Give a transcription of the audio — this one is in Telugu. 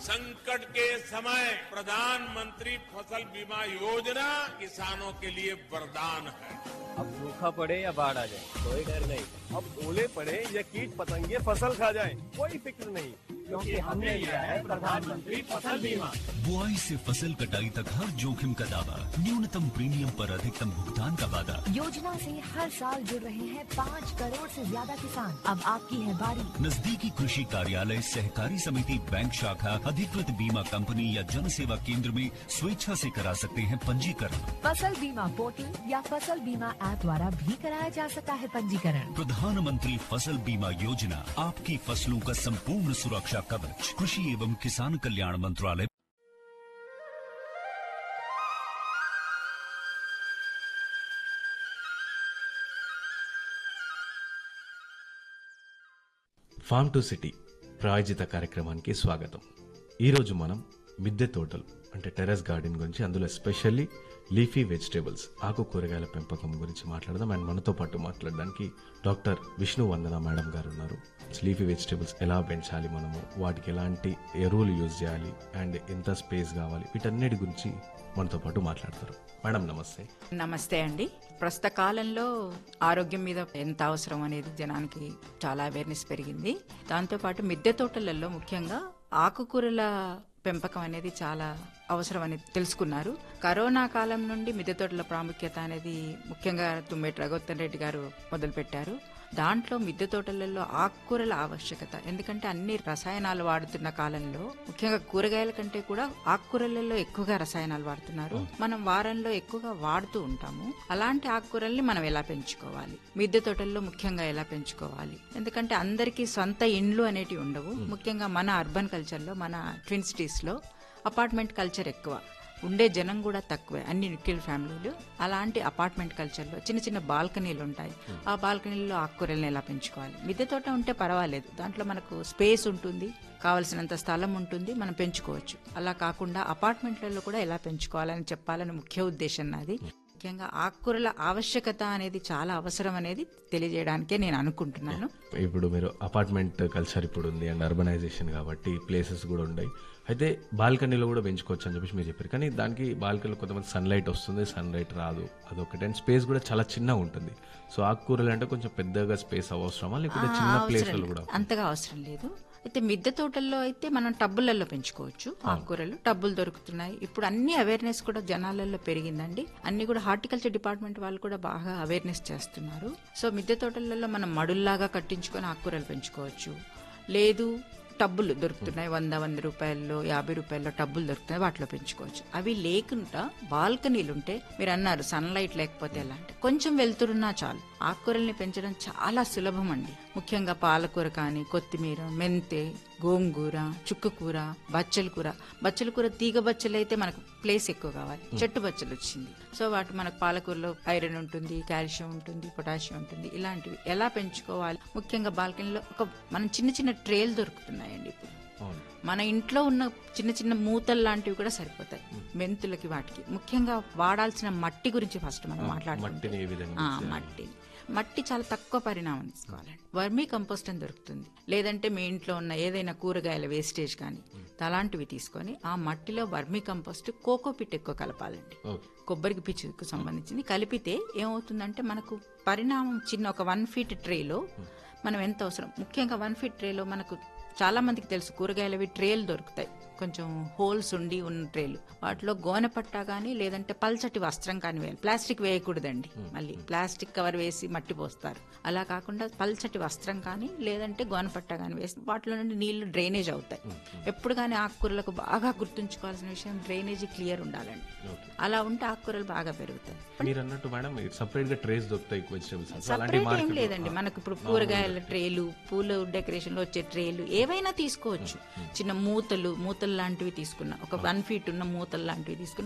संकट के समय प्रधानमंत्री फसल बीमा योजना किसानों के लिए वरदान है अब सूखा पड़े या बाढ़ आ जाए कोई डर नहीं अब ओले पड़े या कीट पतंगे फसल खा जाए कोई फिक्र नहीं क्योंकि हमने लिया है प्रधानमंत्री फसल बीमा बुआई से फसल कटाई तक हर जोखिम का दावा न्यूनतम प्रीमियम पर अधिकतम भुगतान का वादा योजना से हर साल जुड़ रहे हैं पाँच करोड़ से ज्यादा किसान अब आपकी है बारी नजदीकी कृषि कार्यालय सहकारी समिति बैंक शाखा अधिकृत बीमा कंपनी या जन सेवा केंद्र में स्वेच्छा से करा सकते हैं पंजीकरण फसल बीमा पोर्टल या फसल बीमा ऐप द्वारा भी कराया जा सकता है पंजीकरण प्रधानमंत्री फसल बीमा योजना आपकी फसलों का संपूर्ण सुरक्षा कवच कृषि एवं किसान कल्याण मंत्रालय ఫామ్ టు సిటీ ప్రాయోజిత కార్యక్రమానికి స్వాగతం ఈరోజు మనం మిద్దె తోటలు అంటే టెర్రస్ గార్డెన్ గురించి అందులో ఎస్పెషల్లీ లీఫీ వెజిటేబుల్స్ ఆకు కూరగాయల పెంపకం గురించి మాట్లాడదాం అండ్ మనతో పాటు మాట్లాడడానికి డాక్టర్ విష్ణు వందన మేడం గారు ఉన్నారు లీఫీ వెజిటేబుల్స్ ఎలా పెంచాలి మనము వాటికి ఎలాంటి ఎరువులు యూజ్ చేయాలి అండ్ ఎంత స్పేస్ కావాలి వీటన్నిటి గురించి మనతో పాటు మాట్లాడతారు మేడం నమస్తే నమస్తే అండి ప్రస్తుత కాలంలో ఆరోగ్యం మీద ఎంత అవసరం అనేది జనానికి చాలా అవేర్నెస్ పెరిగింది దాంతోపాటు మిద్దె తోటలలో ముఖ్యంగా ఆకుకూరల పెంపకం అనేది చాలా అవసరం అనేది తెలుసుకున్నారు కరోనా కాలం నుండి మిద్దె తోటల ప్రాముఖ్యత అనేది ముఖ్యంగా తుమ్మేటి రఘుత్తర్ రెడ్డి గారు మొదలుపెట్టారు దాంట్లో మిద్దె తోటలలో ఆకుకూరల ఆవశ్యకత ఎందుకంటే అన్ని రసాయనాలు వాడుతున్న కాలంలో ముఖ్యంగా కూరగాయల కంటే కూడా ఆకుకూరలలో ఎక్కువగా రసాయనాలు వాడుతున్నారు మనం వారంలో ఎక్కువగా వాడుతూ ఉంటాము అలాంటి ఆకుకూరల్ని మనం ఎలా పెంచుకోవాలి మిద్దె తోటల్లో ముఖ్యంగా ఎలా పెంచుకోవాలి ఎందుకంటే అందరికీ సొంత ఇండ్లు అనేటివి ఉండవు ముఖ్యంగా మన అర్బన్ కల్చర్లో మన ట్విన్ సిటీస్ లో అపార్ట్మెంట్ కల్చర్ ఎక్కువ ఉండే జనం కూడా తక్కువే అన్ని న్యూక్లియర్ ఫ్యామిలీలు అలాంటి అపార్ట్మెంట్ కల్చర్లో చిన్న చిన్న బాల్కనీలు ఉంటాయి ఆ బాల్కనీల్లో ఆకుకూరల్ని ఎలా పెంచుకోవాలి మిద్దె తోట ఉంటే పర్వాలేదు దాంట్లో మనకు స్పేస్ ఉంటుంది కావలసినంత స్థలం ఉంటుంది మనం పెంచుకోవచ్చు అలా కాకుండా అపార్ట్మెంట్లలో కూడా ఎలా పెంచుకోవాలని చెప్పాలని ముఖ్య ఉద్దేశం నాది ముఖ్యంగా ఆకుకూరల ఆవశ్యకత అనేది చాలా అవసరం అనేది తెలియజేయడానికే నేను అనుకుంటున్నాను ఇప్పుడు మీరు అపార్ట్మెంట్ కల్చర్ ఇప్పుడు ఉంది అండ్ అర్బనైజేషన్ కాబట్టి ప్లేసెస్ కూడా ఉన్నాయి అయితే బాల్కనీలో కూడా పెంచుకోవచ్చు అని చెప్పేసి మీరు చెప్పారు కానీ దానికి బాల్కనీలో కొంతమంది సన్లైట్ వస్తుంది సన్లైట్ రాదు అదొకటి అండ్ స్పేస్ కూడా చాలా చిన్నగా ఉంటుంది సో ఆకుకూరలు అంటే కొంచెం పెద్దగా స్పేస్ అవసరమా లేకపోతే చిన్న అవసరం ప్లేస్లలో లేదు. కూడా అంతగా అవసరం లేదు అయితే మిద్దె తోటల్లో అయితే మనం టబ్బులలో పెంచుకోవచ్చు ఆకుకూరలు టబ్బులు దొరుకుతున్నాయి ఇప్పుడు అన్ని అవేర్నెస్ కూడా జనాలలో పెరిగిందండి అన్ని కూడా హార్టికల్చర్ డిపార్ట్మెంట్ వాళ్ళు కూడా బాగా అవేర్నెస్ చేస్తున్నారు సో మిద్దె తోటలలో మనం మడుల్లాగా కట్టించుకొని ఆకుకూరలు పెంచుకోవచ్చు లేదు టబ్బులు దొరుకుతున్నాయి వంద వంద రూపాయల్లో యాభై రూపాయల్లో టబ్బులు దొరుకుతున్నాయి వాటిలో పెంచుకోవచ్చు అవి లేకుండా బాల్కనీలు ఉంటే మీరు అన్నారు సన్లైట్ లేకపోతే ఎలా అంటే కొంచెం వెళ్తురున్నా చాలు ఆకుకూరల్ని పెంచడం చాలా సులభం అండి ముఖ్యంగా పాలకూర కానీ కొత్తిమీర మెంతే గోంగూర చుక్కకూర బచ్చల కూర బచ్చల కూర తీగ బచ్చలు అయితే మనకు ప్లేస్ ఎక్కువ కావాలి చెట్టు బచ్చలు వచ్చింది సో వాటి మనకు పాలకూరలో ఐరన్ ఉంటుంది కాల్షియం ఉంటుంది పొటాషియం ఉంటుంది ఇలాంటివి ఎలా పెంచుకోవాలి ముఖ్యంగా బాల్కనీలో ఒక మనం చిన్న చిన్న ట్రేలు దొరుకుతున్నాయండి ఇప్పుడు అవును మన ఇంట్లో ఉన్న చిన్న చిన్న మూతలు లాంటివి కూడా సరిపోతాయి మెంతులకి వాటికి ముఖ్యంగా వాడాల్సిన మట్టి గురించి ఫస్ట్ మనం మాట్లాడుకుంటే మట్టిని ఏ విధంగా ఆ, మట్టి మట్టి చాలా తక్కువ పరిణామం తీసుకోవాలండి వర్మీ కంపోస్ట్ అని దొరుకుతుంది లేదంటే మీ ఇంట్లో ఉన్న ఏదైనా కూరగాయల వేస్టేజ్ కానీ అలాంటివి తీసుకొని ఆ మట్టిలో వర్మీ కంపోస్ట్ కోకోపిట్ ఎక్కువ కలపాలండి ఓకే కొబ్బరికి పిచ్చుకు సంబంధించింది కలిపితే ఏమవుతుందంటే మనకు పరిణామం చిన్న ఒక వన్ ఫీట్ ట్రేలో మనం ఎంత అవసరం ముఖ్యంగా వన్ ఫీట్ ట్రేలో మనకు చాలా మందికి తెలుసు కూరగాయలవి ట్రేలు దొరుకుతాయి కొంచెం హోల్స్ ఉండి ఉన్న ట్రేలు వాటిలో గోనె పట్టా కానీ లేదంటే పల్చటి వస్త్రం కానీ వేయాలి ప్లాస్టిక్ వేయకూడదండి మళ్ళీ ప్లాస్టిక్ కవర్ వేసి మట్టి పోస్తారు అలా కాకుండా పల్చటి వస్త్రం కానీ లేదంటే గోనె పట్టా కానీ వేసి వాటిలో నుండి నీళ్లు డ్రైనేజ్ అవుతాయి ఎప్పుడు కానీ ఆకుకూరలకు బాగా గుర్తుంచుకోవాల్సిన విషయం డ్రైనేజీ క్లియర్ ఉండాలండి అలా ఉంటే ఆకుకూరలు బాగా పెరుగుతాయి మీరు అన్నట్టు మేడం సపరేట్ గా ట్రేస్ దొరుకుతాయి వెజిటేబుల్స్ అలాంటి సపరేట్ ఏం మార్కెట్ లేదండి మనకు ఇప్పుడు కూరగాయల ట్రేలు పూల డెకరేషన్ లో వచ్చే ట్రేలు ఏవైనా తీసుకోవచ్చు చిన్న మూతలు మూతలు లాంటివి తీసుకున్నా ఒక వన్ ఫీట్ ఉన్న మూతలు లాంటివి తీసుకున్నా